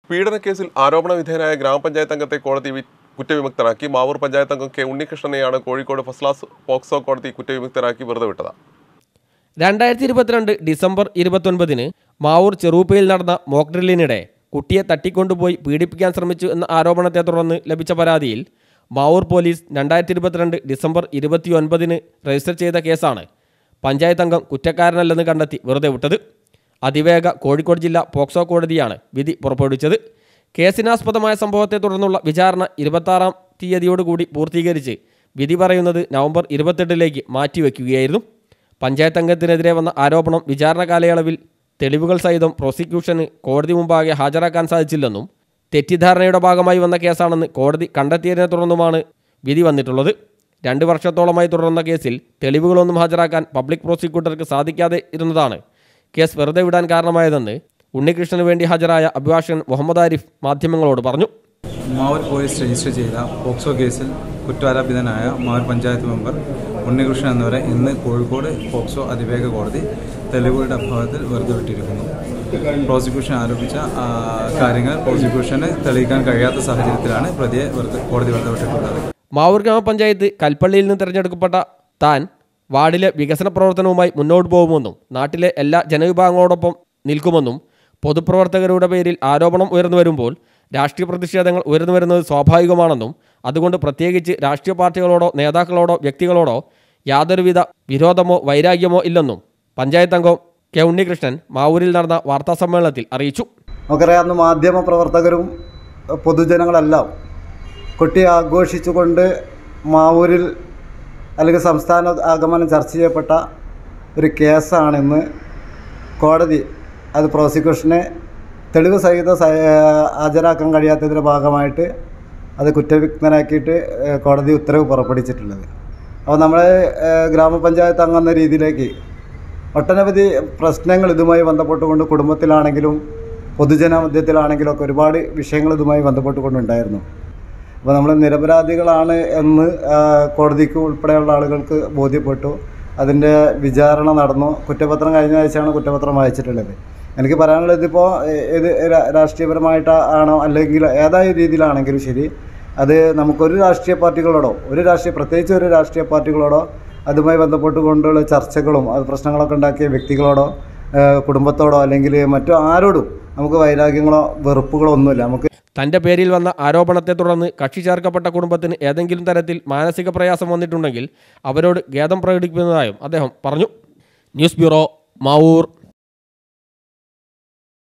പീഡനക്കേസിൽ ആരോപണ വിധേയനായ ഗ്രാമപഞ്ചായത്ത് അംഗത്തെ കോടതി വി- കുറ്റവിമുക്തനാക്കി മാവൂർ പഞ്ചായത്ത് അംഗം കെ ഉണ്ണികൃഷ്ണനെയാണ് കോഴിക്കോട് ഫസ്റ്റ് ക്ലാസ് പോക്സോ കോടതി കുറ്റവിമുക്തനാക്കി വെറുതെ വിട്ടത് രണ്ടായിരത്തി ഇരുപത്തിരണ്ട് ഡിസംബർ ഇരുപത്തൊൻപതിന് മാവൂർ ചെറുപ്പയിൽ നടന്ന മോക്ക് ഡ്രില്ലിനിടെ കുട്ടിയെ തട്ടിക്കൊണ്ടുപോയി പീഡിപ്പിക്കാൻ ശ്രമിച്ചു എന്ന ആരോപണത്തെ തുടർന്ന് ലഭിച്ച പരാതിയിൽ മാവൂർ പോലീസ് രണ്ടായിരത്തി ഇരുപത്തിരണ്ട് ഡിസംബർ ഇരുപത്തിയൊൻപതിന് രജിസ്റ്റർ ചെയ്ത കേസാണ് പഞ്ചായത്ത് അംഗം കുറ്റക്കാരനല്ലെന്ന് കണ്ടെത്തി വെറുതെ വിട്ടത് അതിവേഗ കോഴിക്കോട് ജില്ലാ പോക്സോ കോടതിയാണ് വിധി പുറപ്പെടുവിച്ചത് കേസിനാസ്പദമായ സംഭവത്തെ തുടർന്നുള്ള വിചാരണ ഇരുപത്താറാം തീയതിയോടുകൂടി പൂർത്തീകരിച്ച് വിധി പറയുന്നത് നവംബർ ഇരുപത്തെട്ടിലേക്ക് മാറ്റിവെക്കുകയായിരുന്നു പഞ്ചായത്ത് അംഗത്തിനെതിരെ വന്ന ആരോപണം വിചാരണ കാലയളവിൽ തെളിവുകൾ സഹിതം പ്രോസിക്യൂഷന് കോടതി മുമ്പാകെ ഹാജരാക്കാൻ സാധിച്ചില്ലെന്നും തെറ്റിദ്ധാരണയുടെ ഭാഗമായി വന്ന കേസാണെന്ന് കോടതി കണ്ടെത്തിയതിനെ തുടർന്നുമാണ് വിധി വന്നിട്ടുള്ളത് രണ്ട് വർഷത്തോളമായി തുടർന്ന കേസിൽ തെളിവുകളൊന്നും ഹാജരാക്കാൻ പബ്ലിക് പ്രോസിക്യൂട്ടർക്ക് സാധിക്കാതെ ഇരുന്നതാണ് കേസ് വെറുതെ വിടാൻ കാരണമായതെന്ന് ഉണ്ണികൃഷ്ണന് വേണ്ടി ഹാജരായ അഭിഭാഷകൻ മുഹമ്മദ് ആരിഫ് മാധ്യമങ്ങളോട് പറഞ്ഞു മാവൂർ പോലീസ് രജിസ്റ്റർ ചെയ്ത പോക്സോ കേസിൽ കുറ്റാരോപിതനായ മാവൂർ പഞ്ചായത്ത് മെമ്പർ ഉണ്ണികൃഷ്ണൻ എന്നിവരെ ഇന്ന് കോഴിക്കോട് പോക്സോ അതിവേഗ കോടതി തെളിവുകളുടെ അഭാവത്തിൽ വെറുതെ വിട്ടിരിക്കുന്നു പ്രോസിക്യൂഷൻ ആരോപിച്ച ആ, കാര്യങ്ങൾ പ്രോസിക്യൂഷന് തെളിയിക്കാൻ കഴിയാത്ത സാഹചര്യത്തിലാണ് പ്രതിയെ വെറുതെ കോടതി വെറുതെ വിട്ടിട്ടുള്ളത് മാവൂർ ഗ്രാമപഞ്ചായത്ത് കൽപ്പള്ളിയിൽ നിന്ന് തിരഞ്ഞെടുക്കപ്പെട്ട താൻ വാർഡിലെ വികസന പ്രവർത്തനവുമായി മുന്നോട്ട് പോകുമെന്നും നാട്ടിലെ എല്ലാ ജനവിഭാഗങ്ങളോടൊപ്പം നിൽക്കുമെന്നും പൊതുപ്രവർത്തകരുടെ പേരിൽ ആരോപണം ഉയർന്നു വരുമ്പോൾ രാഷ്ട്രീയ പ്രതിഷേധങ്ങൾ ഉയർന്നു വരുന്നത് സ്വാഭാവികമാണെന്നും അതുകൊണ്ട് പ്രത്യേകിച്ച് രാഷ്ട്രീയ പാർട്ടികളോടോ നേതാക്കളോടോ വ്യക്തികളോടോ യാതൊരുവിധ വിരോധമോ വൈരാഗ്യമോ ഇല്ലെന്നും പഞ്ചായത്ത് അംഗം കെ ഉണ്ണികൃഷ്ണൻ മാവൂരിൽ നടന്ന വാർത്താസമ്മേളനത്തിൽ അറിയിച്ചു നമുക്കറിയാം അന്ന് മാധ്യമ പ്രവർത്തകരും എഹ്, പൊതുജനങ്ങളെല്ലാം കുട്ടി ആഘോഷിച്ചുകൊണ്ട് മാവൂരിൽ അല്ലെങ്കിൽ സംസ്ഥാന ആഗമനം ചർച്ച ചെയ്യപ്പെട്ട ഒരു കേസാണിന്ന് കോടതി അത് പ്രോസിക്യൂഷനെ തെളിവ് സഹിതം സ- ഏഹ്, ഹാജരാക്കാൻ കഴിയാത്തതിൻ്റെ ഭാഗമായിട്ട് അത് കുറ്റവിമുക്തനാക്കിയിട്ട് ഏഹ്, കോടതി ഉത്തരവ് പുറപ്പെടുവിച്ചിട്ടുള്ളത് അപ്പോൾ നമ്മൾ ഗ്രാമപഞ്ചായത്ത് അംഗം എന്ന രീതിയിലേക്ക് ഒട്ടനവധി പ്രശ്നങ്ങൾ ഇതുമായി ബന്ധപ്പെട്ടുകൊണ്ട് കുടുംബത്തിലാണെങ്കിലും പൊതുജന മധ്യത്തിലാണെങ്കിലും ഒക്കെ ഒരുപാട് വിഷയങ്ങൾ ഇതുമായി ബന്ധപ്പെട്ടുകൊണ്ടുണ്ടായിരുന്നു അപ്പോൾ നമ്മൾ നിരപരാധികളാണ് എന്ന് ആ, കോടതിക്ക് ഉൾപ്പെടെയുള്ള ആളുകൾക്ക് ബോധ്യപ്പെട്ടു അതിൻ്റെ വിചാരണ നടന്നു കുറ്റപത്രം കഴിഞ്ഞ ആഴ്ചയാണ് കുറ്റപത്രം വായിച്ചിട്ടുള്ളത് എനിക്ക് പറയാനുള്ളത് ഇപ്പോൾ ഏത് രാ- രാഷ്ട്രീയപരമായിട്ട് ആണോ അല്ലെങ്കിൽ ഏതായ രീതിയിലാണെങ്കിലും ശരി അത് നമുക്കൊരു രാഷ്ട്രീയ പാർട്ടികളോടോ ഒരു രാഷ്ട്രീയ പ്രത്യേകിച്ച് ഒരു രാഷ്ട്രീയ പാർട്ടികളോടോ അതുമായി ബന്ധപ്പെട്ടുകൊണ്ടുള്ള ചർച്ചകളും അത് പ്രശ്നങ്ങളൊക്കെ ഉണ്ടാക്കിയ വ്യക്തികളോടോ ആ, കുടുംബത്തോടോ അല്ലെങ്കിൽ മറ്റു ആരോടും നമുക്ക് വൈരാഗ്യങ്ങളോ വെറുപ്പുകളോ ഒന്നുമില്ല നമുക്ക് തന്റെ പേരിൽ വന്ന ആരോപണത്തെ തുടർന്ന് കക്ഷി ചേർക്കപ്പെട്ട കുടുംബത്തിന് ഏതെങ്കിലും തരത്തിൽ മാനസിക പ്രയാസം വന്നിട്ടുണ്ടെങ്കിൽ അവരോട് ഖേദം പ്രകടിപ്പിക്കുന്നതായും അദ്ദേഹം പറഞ്ഞു ന്യൂസ് ബ്യൂറോ മാവൂർ